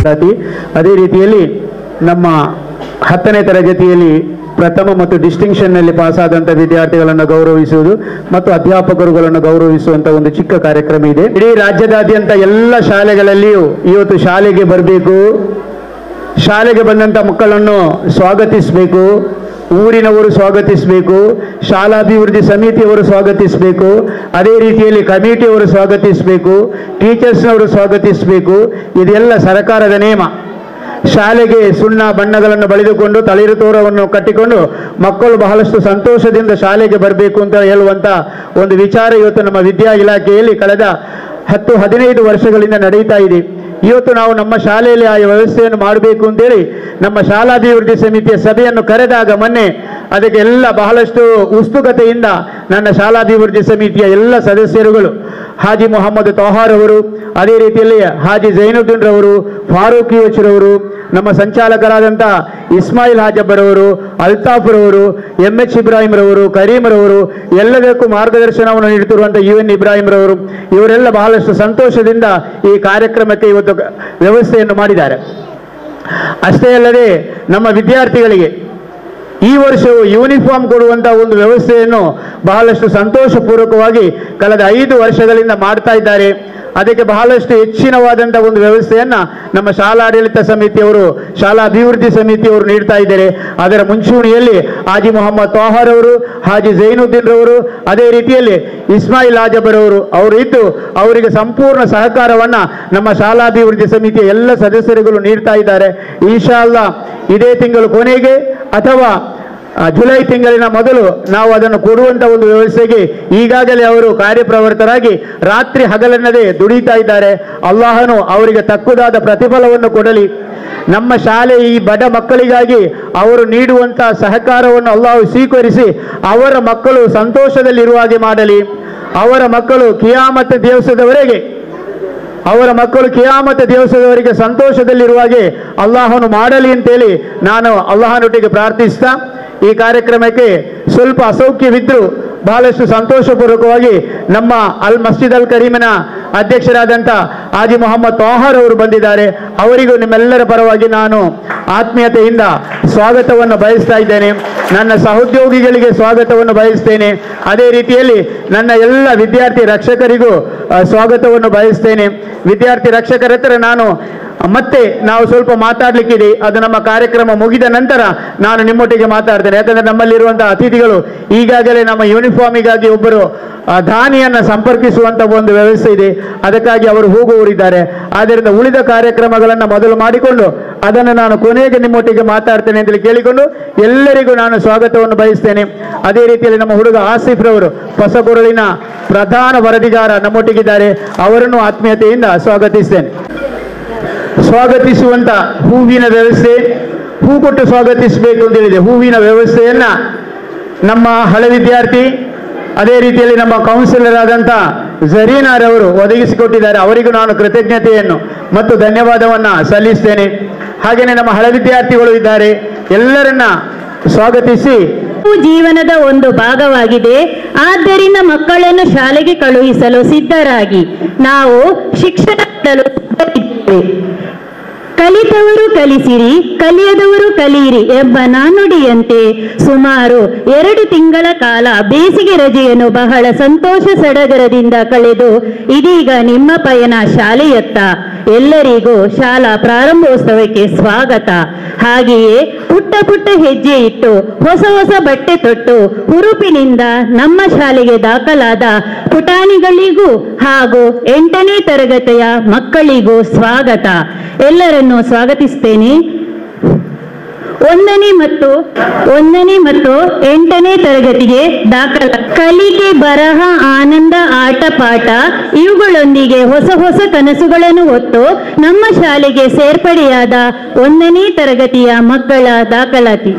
ಜಾತಿ ಅದೇ ರೀತಿಯಲ್ಲಿ ನಮ್ಮ ಹತ್ತನೇ ತರಗತಿಯಲ್ಲಿ ಪ್ರಥಮ ಮತ್ತು ಡಿಸ್ಟಿಂಕ್ಷನ್ನಲ್ಲಿ ಪಾಸಾದಂಥ ವಿದ್ಯಾರ್ಥಿಗಳನ್ನು ಗೌರವಿಸುವುದು ಮತ್ತು ಅಧ್ಯಾಪಕರುಗಳನ್ನು ಗೌರವಿಸುವಂಥ ಒಂದು ಚಿಕ್ಕ ಕಾರ್ಯಕ್ರಮ ಇದೆ ಇಡೀ ರಾಜ್ಯದಾದ್ಯಂತ ಎಲ್ಲ ಶಾಲೆಗಳಲ್ಲಿಯೂ ಇವತ್ತು ಶಾಲೆಗೆ ಬರಬೇಕು ಶಾಲೆಗೆ ಬಂದಂಥ ಮಕ್ಕಳನ್ನು ಸ್ವಾಗತಿಸಬೇಕು ಊರಿನವರು ಸ್ವಾಗತಿಸಬೇಕು ಶಾಲಾಭಿವೃದ್ಧಿ ಸಮಿತಿಯವರು ಸ್ವಾಗತಿಸಬೇಕು ಅದೇ ರೀತಿಯಲ್ಲಿ ಕಮಿಟಿಯವರು ಸ್ವಾಗತಿಸಬೇಕು ಟೀಚರ್ಸ್ನವರು ಸ್ವಾಗತಿಸಬೇಕು ಇದೆಲ್ಲ ಸರ್ಕಾರದ ನಿಯಮ ಶಾಲೆಗೆ ಸುಣ್ಣ ಬಣ್ಣಗಳನ್ನು ಬಳಿದುಕೊಂಡು ತಳಿರು ತೋರವನ್ನು ಕಟ್ಟಿಕೊಂಡು ಮಕ್ಕಳು ಬಹಳಷ್ಟು ಸಂತೋಷದಿಂದ ಶಾಲೆಗೆ ಬರಬೇಕು ಅಂತ ಹೇಳುವಂತ ಒಂದು ವಿಚಾರ ಇವತ್ತು ನಮ್ಮ ವಿದ್ಯಾ ಇಲಾಖೆಯಲ್ಲಿ ಕಳೆದ ಹತ್ತು ಹದಿನೈದು ವರ್ಷಗಳಿಂದ ನಡೀತಾ ಇದೆ ಇವತ್ತು ನಾವು ನಮ್ಮ ಶಾಲೆಯಲ್ಲಿ ಆ ವ್ಯವಸ್ಥೆಯನ್ನು ಮಾಡಬೇಕು ಅಂತೇಳಿ ನಮ್ಮ ಶಾಲಾಭಿವೃದ್ಧಿ ಸಮಿತಿಯ ಸಭೆಯನ್ನು ಕರೆದಾಗ ಮೊನ್ನೆ ಅದಕ್ಕೆ ಎಲ್ಲ ಬಹಳಷ್ಟು ಉತ್ಸುಕತೆಯಿಂದ ನನ್ನ ಶಾಲಾಭಿವೃದ್ಧಿ ಸಮಿತಿಯ ಎಲ್ಲ ಸದಸ್ಯರುಗಳು ಹಾಜಿ ಮೊಹಮ್ಮದ್ ತೋಹಾರ್ ಅವರು ಅದೇ ರೀತಿಯಲ್ಲಿ ಹಾಜಿ ಜೈನುದ್ದೀನ್ ರವರು ಫಾರೂಕ್ ರವರು ನಮ್ಮ ಸಂಚಾಲಕರಾದಂಥ ಇಸ್ಮಾಯಿಲ್ ಹಾಜಬ್ಬರವರು ಅಲ್ತಾಫ್ ರವರು ಎಂ ಎಚ್ ಇಬ್ರಾಹಿಂ ರವರು ಕರೀಂ ರವರು ಎಲ್ಲದಕ್ಕೂ ಮಾರ್ಗದರ್ಶನವನ್ನು ನೀಡುತ್ತಿರುವಂಥ ಯು ಎನ್ ಇಬ್ರಾಹಿಂ ರವರು ಇವರೆಲ್ಲ ಬಹಳಷ್ಟು ಸಂತೋಷದಿಂದ ಈ ಕಾರ್ಯಕ್ರಮಕ್ಕೆ ಇವತ್ತು ವ್ಯವಸ್ಥೆಯನ್ನು ಮಾಡಿದ್ದಾರೆ ಅಷ್ಟೇ ಅಲ್ಲದೆ ನಮ್ಮ ವಿದ್ಯಾರ್ಥಿಗಳಿಗೆ ಈ ವರ್ಷವು ಯೂನಿಫಾರ್ಮ್ ಕೊಡುವಂತ ಒಂದು ವ್ಯವಸ್ಥೆಯನ್ನು ಬಹಳಷ್ಟು ಸಂತೋಷಪೂರ್ವಕವಾಗಿ ಕಳೆದ ಐದು ವರ್ಷಗಳಿಂದ ಮಾಡ್ತಾ ಇದ್ದಾರೆ ಅದಕ್ಕೆ ಬಹಳಷ್ಟು ಹೆಚ್ಚಿನವಾದಂಥ ಒಂದು ವ್ಯವಸ್ಥೆಯನ್ನ ನಮ್ಮ ಶಾಲಾಡಳಿತ ಸಮಿತಿಯವರು ಶಾಲಾ ಅಭಿವೃದ್ಧಿ ಸಮಿತಿಯವರು ನೀಡ್ತಾ ಇದ್ದಾರೆ ಅದರ ಮುಂಚೂಣಿಯಲ್ಲಿ ಹಾಜಿ ಮೊಹಮ್ಮದ್ ತೋಹರ್ ಅವರು ಹಾಜಿ ಜೈನುದ್ದೀನ್ ರವರು ಅದೇ ರೀತಿಯಲ್ಲಿ ಇಸ್ಮಾಯಿಲ್ ಆಜಬರ್ ಅವರು ಅವರು ಇದ್ದು ಅವರಿಗೆ ಸಂಪೂರ್ಣ ಸಹಕಾರವನ್ನ ನಮ್ಮ ಶಾಲಾಭಿವೃದ್ಧಿ ಸಮಿತಿಯ ಎಲ್ಲ ಸದಸ್ಯರುಗಳು ನೀಡ್ತಾ ಇದ್ದಾರೆ ಇನ್ಶಾ ಅಲ್ಲಾ ಇದೇ ತಿಂಗಳು ಕೊನೆಗೆ ಅಥವಾ ಆ, ಜುಲೈ ತಿಂಗಳಿನ ಮೊದಲು ನಾವು ಅದನ್ನು ಕೊಡುವಂತ ಒಂದು ವ್ಯವಸ್ಥೆಗೆ ಈಗಾಗಲೇ ಅವರು ಕಾರ್ಯಪ್ರವೃತ್ತರಾಗಿ ರಾತ್ರಿ ಹಗಲೆನ್ನದೇ ದುಡಿತಾ ಇದ್ದಾರೆ ಅಲ್ಲಾಹನು ಅವರಿಗೆ ತಕ್ಕುದಾದ ಪ್ರತಿಫಲವನ್ನು ಕೊಡಲಿ ನಮ್ಮ ಶಾಲೆ ಈ ಬಡ ಮಕ್ಕಳಿಗಾಗಿ ಅವರು ನೀಡುವಂತ ಸಹಕಾರವನ್ನು ಅಲ್ಲಾಹು ಸ್ವೀಕರಿಸಿ ಅವರ ಮಕ್ಕಳು ಸಂತೋಷದಲ್ಲಿರುವ ಹಾಗೆ ಮಾಡಲಿ ಅವರ ಮಕ್ಕಳು ಕಿಯಾಮತ್ತ ದಿವಸದವರೆಗೆ ಅವರ ಮಕ್ಕಳು ಕಿಯಾಮತ ದಿವಸದವರೆಗೆ ಸಂತೋಷದಲ್ಲಿರುವ ಹಾಗೆ ಅಲ್ಲಾಹನು ಮಾಡಲಿ ಅಂತೇಳಿ ನಾನು ಅಲ್ಲಾಹನೊಟ್ಟಿಗೆ ಪ್ರಾರ್ಥಿಸ್ತಾ ಈ ಕಾರ್ಯಕ್ರಮಕ್ಕೆ ಸ್ವಲ್ಪ ಅಸೌಖ್ಯವಿದ್ದರೂ ಬಹಳಷ್ಟು ಸಂತೋಷಪೂರ್ವಕವಾಗಿ ನಮ್ಮ ಅಲ್ ಮಸ್ಜಿದ್ ಅಲ್ ಕರೀಮಿನ ಅಧ್ಯಕ್ಷರಾದಂಥ ಹಾಜಿ ಮೊಹಮ್ಮದ್ ತೋಹರ್ ಅವರು ಬಂದಿದ್ದಾರೆ ಅವರಿಗೂ ನಿಮ್ಮೆಲ್ಲರ ಪರವಾಗಿ ನಾನು ಆತ್ಮೀಯತೆಯಿಂದ ಸ್ವಾಗತವನ್ನು ಬಯಸ್ತಾ ಇದ್ದೇನೆ ನನ್ನ ಸಹೋದ್ಯೋಗಿಗಳಿಗೆ ಸ್ವಾಗತವನ್ನು ಬಯಸ್ತೇನೆ ಅದೇ ರೀತಿಯಲ್ಲಿ ನನ್ನ ಎಲ್ಲ ವಿದ್ಯಾರ್ಥಿ ರಕ್ಷಕರಿಗೂ ಆ, ಸ್ವಾಗತವನ್ನು ಬಯಸ್ತೇನೆ ವಿದ್ಯಾರ್ಥಿ ರಕ್ಷಕರ ಹತ್ರ ನಾನು ಮತ್ತೆ ನಾವು ಸ್ವಲ್ಪ ಮಾತಾಡ್ಲಿಕ್ಕಿದೆ ಅದು ನಮ್ಮ ಕಾರ್ಯಕ್ರಮ ಮುಗಿದ ನಂತರ ನಾನು ನಿಮ್ಮೊಟ್ಟಿಗೆ ಮಾತಾಡ್ತೇನೆ ಯಾಕಂದ್ರೆ ನಮ್ಮಲ್ಲಿರುವಂತಹ ಅತಿಥಿಗಳು ಈಗಾಗಲೇ ನಮ್ಮ ಯೂನಿಫಾರ್ಮಿಗಾಗಿ ಒಬ್ಬರು ಆ, ದಾನಿಯನ್ನ ಸಂಪರ್ಕಿಸುವಂತ ಒಂದು ವ್ಯವಸ್ಥೆ ಇದೆ ಅದಕ್ಕಾಗಿ ಅವರು ಹೋಗುವವರಿದ್ದಾರೆ ಆದ್ದರಿಂದ ಉಳಿದ ಕಾರ್ಯಕ್ರಮಗಳನ್ನು ಮೊದಲು ಮಾಡಿಕೊಂಡು ಅದನ್ನು ನಾನು ಕೊನೆಗೆ ನಿಮ್ಮೊಟ್ಟಿಗೆ ಮಾತಾಡ್ತೇನೆ ಅಂತೇಳಿ ಕೇಳಿಕೊಂಡು ಎಲ್ಲರಿಗೂ ನಾನು ಸ್ವಾಗತವನ್ನು ಬಯಸ್ತೇನೆ ಅದೇ ರೀತಿಯಲ್ಲಿ ನಮ್ಮ ಹುಡುಗ ಆಸಿಫ್ ರವರು ಹೊಸಗೊರಳಿನ ಪ್ರಧಾನ ವರದಿಗಾರ ನಮ್ಮೊಟ್ಟಿಗಿದ್ದಾರೆ ಅವರನ್ನು ಆತ್ಮೀಯತೆಯಿಂದ ಸ್ವಾಗತಿಸ್ತೇನೆ ಸ್ವಾಗತಿಸುವಂತ ಹೂವಿನ ವ್ಯವಸ್ಥೆ ಹೂ ಕೊಟ್ಟು ಸ್ವಾಗತಿಸಬೇಕು ಅಂತ ಹೇಳಿದೆ ಹೂವಿನ ವ್ಯವಸ್ಥೆಯನ್ನ ನಮ್ಮ ಹಳೆ ವಿದ್ಯಾರ್ಥಿ ಅದೇ ರೀತಿಯಲ್ಲಿ ನಮ್ಮ ಕೌನ್ಸಿಲರ್ ಆದಂಥ ಜರೀನಾರ್ ಅವರು ಒದಗಿಸಿಕೊಟ್ಟಿದ್ದಾರೆ ಅವರಿಗೂ ನಾನು ಕೃತಜ್ಞತೆಯನ್ನು ಮತ್ತು ಧನ್ಯವಾದವನ್ನ ಸಲ್ಲಿಸ್ತೇನೆ ಹಾಗೆಯೇ ನಮ್ಮ ಹಳೆ ವಿದ್ಯಾರ್ಥಿಗಳು ಇದ್ದಾರೆ ಎಲ್ಲರನ್ನ ಸ್ವಾಗತಿಸಿ ಇದು ಜೀವನದ ಒಂದು ಭಾಗವಾಗಿದೆ ಆದ್ದರಿಂದ ಮಕ್ಕಳನ್ನು ಶಾಲೆಗೆ ಕಳುಹಿಸಲು ಸಿದ್ಧರಾಗಿ ನಾವು ಶಿಕ್ಷಣ ನೀಡಲು ಸಿದ್ಧರಿದ್ದೇವೆ. ಕಲಿತವರು ಕಲಿಸಿರಿ ಕಲಿಯದವರು ಕಲಿಯಿರಿ ಎಂಬ ನಾನುಡಿಯಂತೆ ಸುಮಾರು ಎರಡು ತಿಂಗಳ ಕಾಲ ಬೇಸಿಗೆ ರಜೆಯನ್ನು ಬಹಳ ಸಂತೋಷ ಸಡಗರದಿಂದ ಕಳೆದು ಇದೀಗ ನಿಮ್ಮ ಪಯಣ ಶಾಲೆಯತ್ತ ಎಲ್ಲರಿಗೂ ಶಾಲಾ ಪ್ರಾರಂಭೋತ್ಸವಕ್ಕೆ ಸ್ವಾಗತ ಹಾಗೆಯೇ ಪುಟ್ಟ ಪುಟ್ಟ ಹೆಜ್ಜೆ ಇಟ್ಟು ಹೊಸ ಹೊಸ ಬಟ್ಟೆ ತೊಟ್ಟು ಹುರುಪಿನಿಂದ ನಮ್ಮ ಶಾಲೆಗೆ ದಾಖಲಾದ ಪುಟಾಣಿಗಳಿಗೂ ಹಾಗೂ ಎಂಟನೇ ತರಗತಿಯ ಮಕ್ಕಳಿಗೂ ಸ್ವಾಗತ ಎಲ್ಲರನ್ನು ಸ್ವಾಗತಿಸ್ತೇನೆ ಒಂದನೇ ಮತ್ತು ಒಂದನೇ ಮತ್ತು ಎಂಟನೇ ತರಗತಿಗೆ ದಾಖಲ ಕಲಿಕೆ ಬರಹ ಆನಂದ ಆಟ ಪಾಠ ಇವುಗಳೊಂದಿಗೆ ಹೊಸ ಹೊಸ ಕನಸುಗಳನ್ನು ಹೊತ್ತು ನಮ್ಮ ಶಾಲೆಗೆ ಸೇರ್ಪಡೆಯಾದ ಒಂದನೇ ತರಗತಿಯ ಮಕ್ಕಳ ದಾಖಲಾತಿ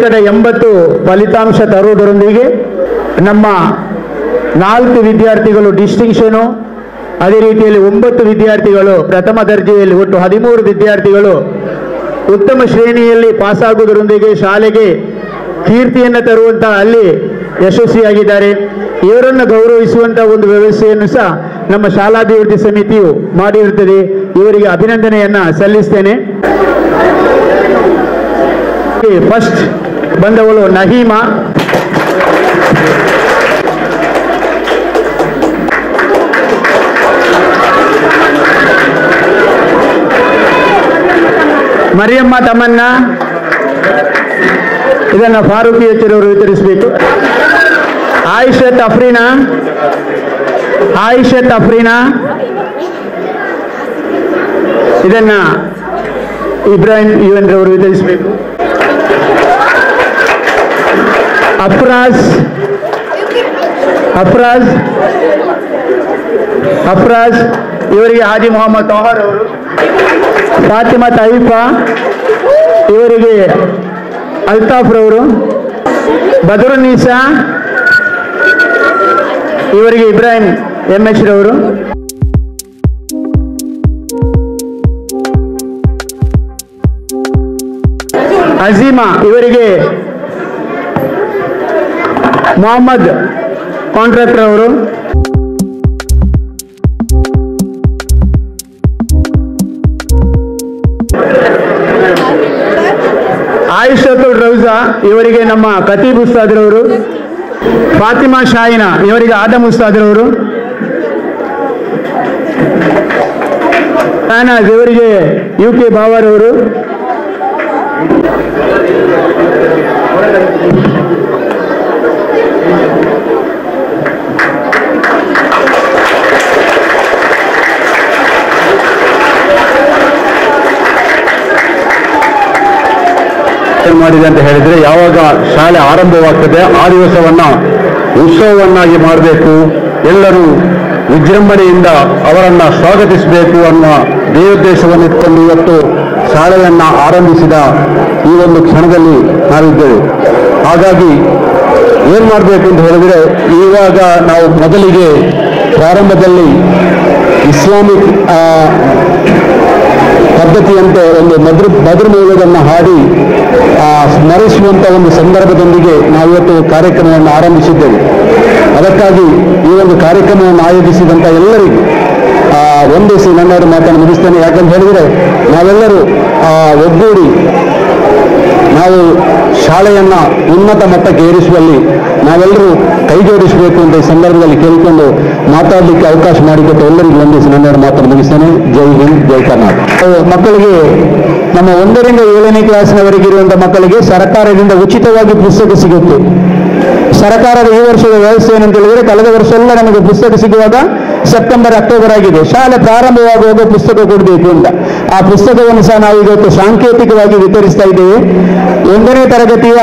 ಶೇಕಡ ಎಂಬತ್ತು ಫಲಿತಾಂಶ ತರುವುದರೊಂದಿಗೆ ನಮ್ಮ ನಾಲ್ಕು ವಿದ್ಯಾರ್ಥಿಗಳು ಡಿಸ್ಟಿಂಕ್ಷನು ಅದೇ ರೀತಿಯಲ್ಲಿ ಒಂಬತ್ತು ವಿದ್ಯಾರ್ಥಿಗಳು ಪ್ರಥಮ ದರ್ಜೆಯಲ್ಲಿ ಒಟ್ಟು ಹದಿಮೂರು ವಿದ್ಯಾರ್ಥಿಗಳು ಉತ್ತಮ ಶ್ರೇಣಿಯಲ್ಲಿ ಪಾಸಾಗುವುದರೊಂದಿಗೆ ಶಾಲೆಗೆ ಕೀರ್ತಿಯನ್ನು ತರುವಂತ ಅಲ್ಲಿ ಯಶಸ್ವಿಯಾಗಿದ್ದಾರೆ ಇವರನ್ನು ಗೌರವಿಸುವಂತ ಒಂದು ವ್ಯವಸ್ಥೆಯನ್ನು ಸಹ ನಮ್ಮ ಶಾಲಾಭಿವೃದ್ಧಿ ಸಮಿತಿಯು ಮಾಡಿರುತ್ತದೆ ಇವರಿಗೆ ಅಭಿನಂದನೆಯನ್ನ ಸಲ್ಲಿಸ್ತೇನೆ ಫಸ್ಟ್ ಬಂದವಳು ನಹೀಮಾ ಮರಿಯಮ್ಮ ತಮ್ಮನ್ನ ಇದನ್ನ ಫಾರೂಕಿ ಹೆಚ್ಚರವರು ವಿತರಿಸಬೇಕು ಆಯಿಷತ್ ಅಫ್ರೀನಾ ಆಯಿಷತ್ ಅಫ್ರೀನಾ ಇದನ್ನ ಇಬ್ರಾಹಿಂ ಯುವನ್ ರವರು ವಿತರಿಸಬೇಕು ಅಫ್ರಾಜ್ ಅಫ್ರಾಜ್ ಅಫ್ರಾಜ್ ಇವರಿಗೆ ಹಾಜಿ ಮೊಹಮ್ಮದ್ ತೋಹರ್ ಅವರು ಫಾತಿಮಾ ತೈಫಾ ಇವರಿಗೆ ಅಲ್ತಾಫ್ ರವರು ಬದರುನ್ನೀಸಾ ಇವರಿಗೆ ಇಬ್ರಾಹಿಂ ಎಂ ಎಚ್ ರವರು ಅಜೀಮಾ ಇವರಿಗೆ ಮೊಹಮ್ಮದ್ ಕಾಂಟ್ರಾಕ್ಟರ್ ಅವರು ಆಯುಷತುಲ್ ರೌಜಾ ಇವರಿಗೆ ನಮ್ಮ ಖತೀಬ್ ಉಸ್ತಾದ್ರವರು ಫಾತಿಮಾ ಶಾಯಿನಾ ಇವರಿಗೆ ಆದಮ್ ಉಸ್ತಾದ್ರವರು ಶಾನಾಜ್ ಇವರಿಗೆ ಯು ಕೆ ಬಾವರವರು ಏನ್ ಮಾಡಿದೆ ಅಂತ ಹೇಳಿದ್ರೆ ಯಾವಾಗ ಶಾಲೆ ಆರಂಭವಾಗ್ತದೆ ಆ ದಿವಸವನ್ನ ಉತ್ಸವವನ್ನಾಗಿ ಮಾಡಬೇಕು ಎಲ್ಲರೂ ವಿಜೃಂಭಣೆಯಿಂದ ಅವರನ್ನ ಸ್ವಾಗತಿಸಬೇಕು ಅನ್ನುವ ದೇವೋದ್ದೇಶವನ್ನು ಇಟ್ಕೊಂಡು ಇವತ್ತು ಶಾಲೆಯನ್ನ ಆರಂಭಿಸಿದ ಈ ಒಂದು ಕ್ಷಣದಲ್ಲಿ ನಾವಿದ್ದೇವೆ ಹಾಗಾಗಿ ಏನ್ ಮಾಡಬೇಕು ಅಂತ ಹೇಳಿದ್ರೆ ಇವಾಗ ನಾವು ಮೊದಲಿಗೆ ಪ್ರಾರಂಭದಲ್ಲಿ ಇಸ್ಲಾಮಿಕ್ ಆ, ಪದ್ಧತಿಯಂತೆ ಒಂದು ಮದ್ರ ಮಧುರಮೇಳವನ್ನು ಹಾಡಿ ಆ, ಸ್ಮರಿಸುವಂತ ಒಂದು ಸಂದರ್ಭದೊಂದಿಗೆ ನಾವಿವತ್ತು ಕಾರ್ಯಕ್ರಮವನ್ನು ಆರಂಭಿಸಿದ್ದೇವೆ ಅದಕ್ಕಾಗಿ ಈ ಒಂದು ಕಾರ್ಯಕ್ರಮವನ್ನು ಆಯೋಜಿಸಿದಂಥ ಎಲ್ಲರಿಗೂ ಆ, ವಂದಿಸಿ ನನ್ನೆರಡು ಮಾತನ್ನು ಮುಗಿಸ್ತೇನೆ ಯಾಕಂತ ಹೇಳಿದರೆ ನಾವೆಲ್ಲರೂ ಆ, ಒಗ್ಗೂಡಿ ನಾವು ಶಾಲೆಯನ್ನ ಉನ್ನತ ಮಟ್ಟಕ್ಕೆ ಏರಿಸುವಲ್ಲಿ ನಾವೆಲ್ಲರೂ ಕೈ ಜೋಡಿಸಬೇಕು ಅಂತ ಈ ಸಂದರ್ಭದಲ್ಲಿ ಕೇಳಿಕೊಂಡು ಮಾತಾಡಲಿಕ್ಕೆ ಅವಕಾಶ ಮಾಡಿಕೊಟ್ಟ ಎಲ್ಲರಿಗೂ ವಂದಿಸಿ ನನ್ನೆರಡು ಮಾತನ್ನು ಮುಗಿಸ್ತೇನೆ ಜೈ ಹಿಂದ್ ಜೈ ಕರ್ನಾಟಕ ಮಕ್ಕಳಿಗೆ ನಮ್ಮ ಒಂದರಿಂದ ಏಳನೇ ಕ್ಲಾಸ್ನವರೆಗೆ ಇರುವಂತಹ ಮಕ್ಕಳಿಗೆ ಸರ್ಕಾರದಿಂದ ಉಚಿತವಾಗಿ ಪುಸ್ತಕ ಸಿಗುತ್ತೆ ಸರ್ಕಾರದ ಈ ವರ್ಷದ ವ್ಯವಸ್ಥೆ ಏನಂತ ಹೇಳಿದ್ರೆ ಕಳೆದ ವರ್ಷ ಎಲ್ಲ ನಮಗೆ ಪುಸ್ತಕ ಸಿಗುವಾಗ ಸೆಪ್ಟೆಂಬರ್ ಅಕ್ಟೋಬರ್ ಆಗಿದೆ ಶಾಲೆ ಪ್ರಾರಂಭವಾಗುವಾಗ ಪುಸ್ತಕ ಕೊಡಬೇಕು ಅಂತ ಆ ಪುಸ್ತಕವನ್ನು ಸಹ ನಾವು ಇವತ್ತು ಸಾಂಕೇತಿಕವಾಗಿ ವಿತರಿಸ್ತಾ ಇದ್ದೇವೆ ಒಂದನೇ ತರಗತಿಯ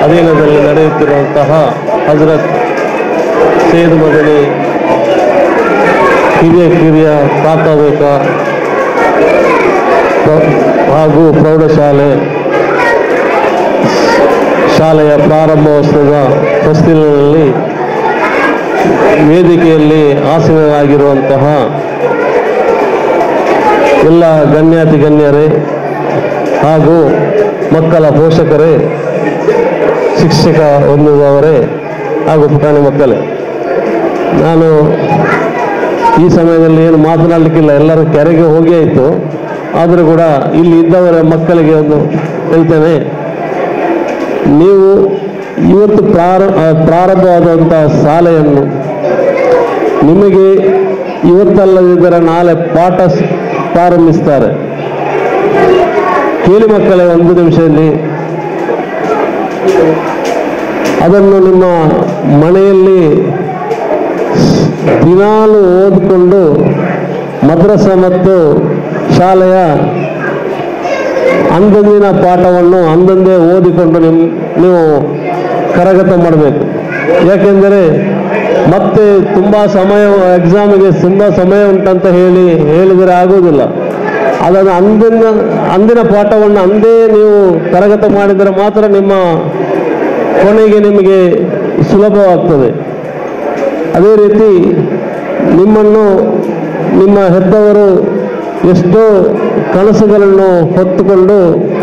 ಅಧೀನದಲ್ಲಿ ನಡೆಯುತ್ತಿರುವಂತಹ ಹಜರತ್ ಸೇದ್ ಮದನಿ ಹಿರಿಯ ಕಿರಿಯ ಪ್ರಾಥಮಿಕ ಪ್ರ- ಹಾಗೂ ಪ್ರೌಢಶಾಲೆ ಶಾಲೆಯ ಪ್ರಾರಂಭೋತ್ಸವದ ಫಸ್ತಿಲಿನಲ್ಲಿ ವೇದಿಕೆಯಲ್ಲಿ ಆಸೀನರಾಗಿರುವಂತಹ ಎಲ್ಲ ಗಣ್ಯಾತಿ ಗಣ್ಯರೇ ಹಾಗೂ ಮಕ್ಕಳ ಪೋಷಕರೇ ಶಿಕ್ಷಕ ಹೊಂದುವವರೇ ಹಾಗೂ ಪುಟಾಣಿ ಮಕ್ಕಳೇ ನಾನು ಈ ಸಮಯದಲ್ಲಿ ಏನು ಮಾತನಾಡಲಿಕ್ಕಿಲ್ಲ ಎಲ್ಲರೂ ಕೆರೆಗೆ ಹೋಗಿ ಆಯಿತು ಆದರೂ ಕೂಡ ಇಲ್ಲಿ ಇದ್ದವರ ಮಕ್ಕಳಿಗೆ ಒಂದು ಹೇಳ್ತೇನೆ ನೀವು ಇವತ್ತು ಪ್ರಾರ ಆ, ಪ್ರಾರಂಭವಾದಂಥ ಶಾಲೆಯನ್ನು ನಿಮಗೆ ಇವತ್ತಲ್ಲದಿದ್ದರೆ ನಾಳೆ ಪಾಠ ಸ್- ಪ್ರಾರಂಭಿಸ್ತಾರೆ ಕೇಳಿ ಮಕ್ಕಳೇ ಒಂದು ನಿಮಿಷದಲ್ಲಿ ಅದನ್ನು ನಿಮ್ಮ ಮನೆಯಲ್ಲಿ ದಿನಾಲು ಓದಿಕೊಂಡು ಮದ್ರಸ ಮತ್ತು ಶಾಲೆಯ ಅಂದಂದಿನ ಪಾಠವನ್ನು ಅಂದಂದೇ ಓದಿಕೊಂಡು ನಿಮ್ ನೀವು ಕರಗತ ಮಾಡಬೇಕು ಯಾಕೆಂದರೆ ಮತ್ತೆ ತುಂಬ ಸಮಯ ಎಕ್ಸಾಮಿಗೆ ತುಂಬ ಸಮಯ ಉಂಟಂತ ಹೇಳಿ ಹೇಳಿದರೆ ಆಗುವುದಿಲ್ಲ ಅದನ್ನು ಅಂದಿನ ಅಂದಿನ ಪಾಠವನ್ನು ಅಂದೇ ನೀವು ಕರಗತ ಮಾಡಿದರೆ ಮಾತ್ರ ನಿಮ್ಮ ಕೊನೆಗೆ ನಿಮಗೆ ಸುಲಭವಾಗ್ತದೆ ಅದೇ ರೀತಿ ನಿಮ್ಮನ್ನು ನಿಮ್ಮ ಹೆತ್ತವರು ಎಷ್ಟೋ ಕನಸುಗಳನ್ನು ಹೊತ್ತುಕೊಂಡು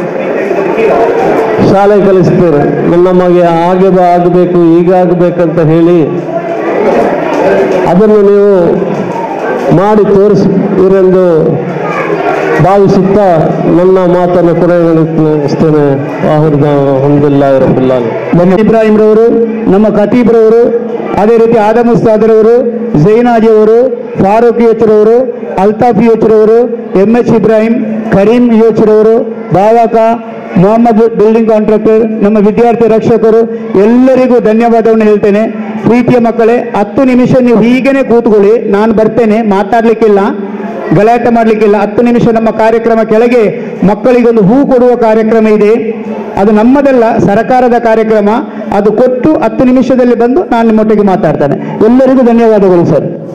ಶಾಲೆ ಕಲಿಸ್ತಾರೆ ನನ್ನ ಮಗೆ ಹಾಗೆ ಬಾ ಆಗಬೇಕು ಈಗ ಆಗಬೇಕಂತ ಹೇಳಿ ಅದನ್ನು ನೀವು ಮಾಡಿ ತೋರಿಸಿರೆಂದು ಭಾವಿಸುತ್ತಾ ನನ್ನ ಮಾತನ್ನು ಕೊನೆಗೊಳಿಸ್ತೇನೆ ಆಹುರ್ದ ಹಂದಿಲ್ಲ ಇರಬಿಲ್ಲ ಮೊಹಮ್ಮದ್ ಇಬ್ರಾಹಿಂ ರವರು ನಮ್ಮ ಖತೀಬ್ ರವರು ಅದೇ ರೀತಿ ಆದಮ್ ಉಸ್ತಾದ್ರವರು ಜೈನಾಜಿ ಅವರು ಫಾರೂಕ್ ಯೋಚ್ರವರು ಅಲ್ತಾಫ್ ಯೋಚ್ರವರು ಎಂ ಎಚ್ ಇಬ್ರಾಹಿಂ ಕರೀಂ ಯೋಚ್ರವರು ಬಾವಾಕ ಮೊಹಮ್ಮದ್ ಬಿಲ್ಡಿಂಗ್ ಕಾಂಟ್ರಾಕ್ಟರ್ ನಮ್ಮ ವಿದ್ಯಾರ್ಥಿ ರಕ್ಷಕರು ಎಲ್ಲರಿಗೂ ಧನ್ಯವಾದವನ್ನು ಹೇಳ್ತೇನೆ ಪ್ರೀತಿಯ ಮಕ್ಕಳೇ ಹತ್ತು ನಿಮಿಷ ನೀವು ಹೀಗೇನೆ ಕೂತ್ಕೊಳ್ಳಿ ನಾನು ಬರ್ತೇನೆ ಮಾತಾಡ್ಲಿಕ್ಕಿಲ್ಲ ಗಲಾಟೆ ಮಾಡಲಿಕ್ಕಿಲ್ಲ ಹತ್ತು ನಿಮಿಷ ನಮ್ಮ ಕಾರ್ಯಕ್ರಮ ಕೆಳಗೆ ಮಕ್ಕಳಿಗೊಂದು ಹೂ ಕೊಡುವ ಕಾರ್ಯಕ್ರಮ ಇದೆ ಅದು ನಮ್ಮದಲ್ಲ ಸರ್ಕಾರದ ಕಾರ್ಯಕ್ರಮ ಅದು ಕೊಟ್ಟು ಹತ್ತು ನಿಮಿಷದಲ್ಲಿ ಬಂದು ನಾನು ನಿಮ್ಮೊಟ್ಟಿಗೆ ಮಾತಾಡ್ತೇನೆ ಎಲ್ಲರಿಗೂ ಧನ್ಯವಾದಗಳು ಸರ್